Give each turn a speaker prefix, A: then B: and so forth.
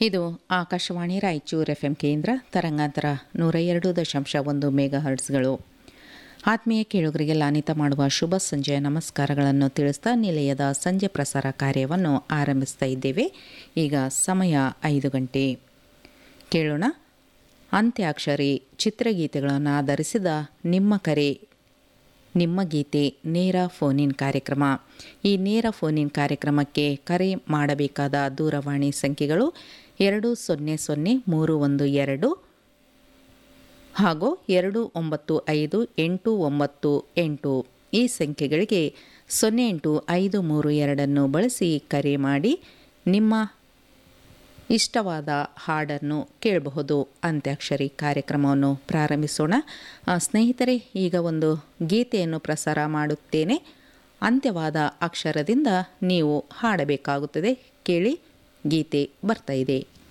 A: ಇದು Akashvani Raichur F M ಕೇಂದ್ರ ತರಂಗಾಂತರ ನೂರ ಎರಡು ದಶಾಂಶ ಒಂದು ಮೆಗಾ ಹರ್ಟ್ಸ್ಗಳು ಆತ್ಮೀಯ ಕೇಳುಗರಿಗೆಲ್ಲ ಅನಿತ ಮಾಡುವ ಶುಭ ಸಂಜೆಯ ನಮಸ್ಕಾರಗಳನ್ನು ತಿಳಿಸ್ತಾ ನಿಲಯದ ಸಂಜೆ ಪ್ರಸಾರ ಕಾರ್ಯವನ್ನು ಆರಂಭಿಸ್ತಾ ಇದ್ದೇವೆ ಈಗ ಸಮಯ ಐದು ಗಂಟೆ ಕೇಳೋಣ ಅಂತ್ಯಾಕ್ಷರಿ ಚಿತ್ರಗೀತೆಗಳನ್ನು ಆಧರಿಸಿದ ನಿಮ್ಮ ಕರೆ ನಿಮ್ಮ ಗೀತೆ ನೇರ ಫೋನಿನ್ ಕಾರ್ಯಕ್ರಮ ಈ ನೇರ ಫೋನಿನ್ ಕಾರ್ಯಕ್ರಮಕ್ಕೆ ಕರೆ ಮಾಡಬೇಕಾದ ದೂರವಾಣಿ ಸಂಖ್ಯೆಗಳು ಎರಡು ಸೊನ್ನೆ ಸೊನ್ನೆ ಮೂರು ಒಂದು ಎರಡು ಹಾಗೂ ಎರಡು ಒಂಬತ್ತು ಐದು ಎಂಟು ಒಂಬತ್ತು ಎಂಟು ಈ ಸಂಖ್ಯೆಗಳಿಗೆ ಸೊನ್ನೆ ಎಂಟು ಐದು ಮೂರು ಎರಡನ್ನು ಬಳಸಿ ಕರೆ ಮಾಡಿ ನಿಮ್ಮ ಇಷ್ಟವಾದ ಹಾಡನ್ನು ಕೇಳಬಹುದು ಅಂತ್ಯಾಕ್ಷರಿ ಕಾರ್ಯಕ್ರಮವನ್ನು ಪ್ರಾರಂಭಿಸೋಣ ಆ, ಸ್ನೇಹಿತರೆ ಈಗ ಒಂದು ಗೀತೆಯನ್ನು ಪ್ರಸಾರ ಮಾಡುತ್ತೇನೆ ಅಂತ್ಯವಾದ ಅಕ್ಷರದಿಂದ ನೀವು ಹಾಡಬೇಕಾಗುತ್ತದೆ ಕೇಳಿ ಗೀತೆ ಬರ್ತಾ ಇದೆ